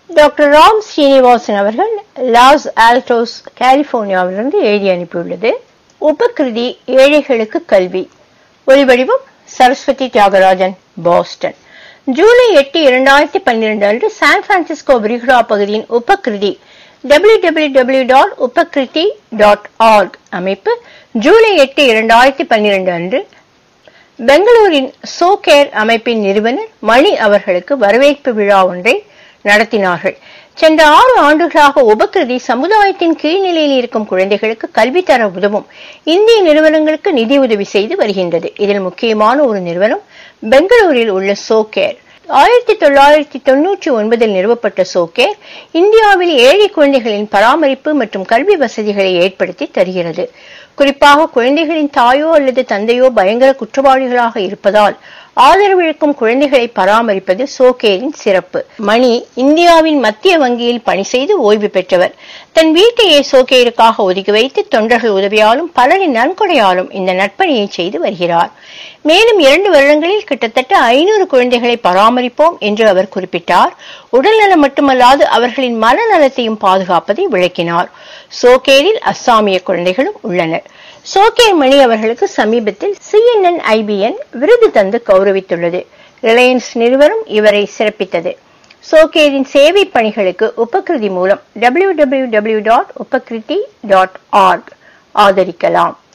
doctor Ram Srinivasan அவர்கள் loss ஆல்டோஸ் கலிபோர்னியாவிலிருந்து எழுதி அனுப்பியுள்ளது உபகிருதி ஏழைகளுக்கு கல்வி ஒலிவடிவம் சரஸ்வதி தியாகராஜன் பாஸ்டன் ஜூலை எட்டு இரண்டாயிரத்தி பன்னிரண்டு அன்று சான் பிரான்சிஸ்கோ விரிகுடா பகுதியின் Upakriti W W W dot Upakriti dot org அமைப்பு ஜூலை எட்டு இரண்டாயிரத்தி பன்னிரண்டு அன்று பெங்களூரின் சோகேர் அமைப்பின் நிறுவனர் மணி அவர்களுக்கு வரவேற்பு விழா ஒன்றை நடத்தினார்கள் சென்ற ஆறு ஆண்டுகளாக உபகிருதி சமுதாயத்தின் கீழ்நிலையில் இருக்கும் குழந்தைகளுக்கு கல்வி தர உதவும் இந்திய நிறுவனங்களுக்கு நிதி உதவி செய்து வருகின்றது இதில் முக்கியமான ஒரு நிறுவனம் பெங்களூரில் உள்ள சோகேர் ஆயிரத்தி தொள்ளாயிரத்தி தொன்னூற்றி ஒன்பதில் நிறுவப்பட்ட சோகேர் இந்தியாவில் ஏழை குழந்தைகளின் பராமரிப்பு மற்றும் கல்வி வசதிகளை ஏற்படுத்தி தருகிறது குறிப்பாக குழந்தைகளின் தாயோ அல்லது தந்தையோ பயங்கர குற்றவாளிகளாக இருப்பதால் ஆதரவிழக்கும் குழந்தைகளை பராமரிப்பது சோகேரின் சிறப்பு மணி இந்தியாவின் மத்திய வங்கியில் பணி செய்து ஓய்வு பெற்றவர் தன் வீட்டையே சோகேருக்காக ஒதுக்கி வைத்து தொண்டர்கள் உதவியாலும் பலரின் நன்கொடையாலும் இந்த நட்பணியை செய்து வருகிறார் மேலும் இரண்டு வருடங்களில் கிட்டத்தட்ட ஐநூறு குழந்தைகளை பராமரிப்போம் என்று அவர் குறிப்பிட்டார் உடல்நலம் மட்டுமல்லாது அவர்களின் மனநலத்தையும் பாதுகாப்பதை விளக்கினார் சோகேரில் அஸ்ஸாமிய குழந்தைகளும் உள்ளனர் சோகேர் மணி அவர்களுக்கு சமீபத்தில் சிஎன்என் ஐபிஎன் விருது தந்து கௌரவித்துள்ளது ரிலையன்ஸ் நிறுவனம் இவரை சிறப்பித்தது சோகேரின் சேவை பணிகளுக்கு உபகிருதி மூலம் W W W dot Upakriti dot org ஆதரிக்கலாம்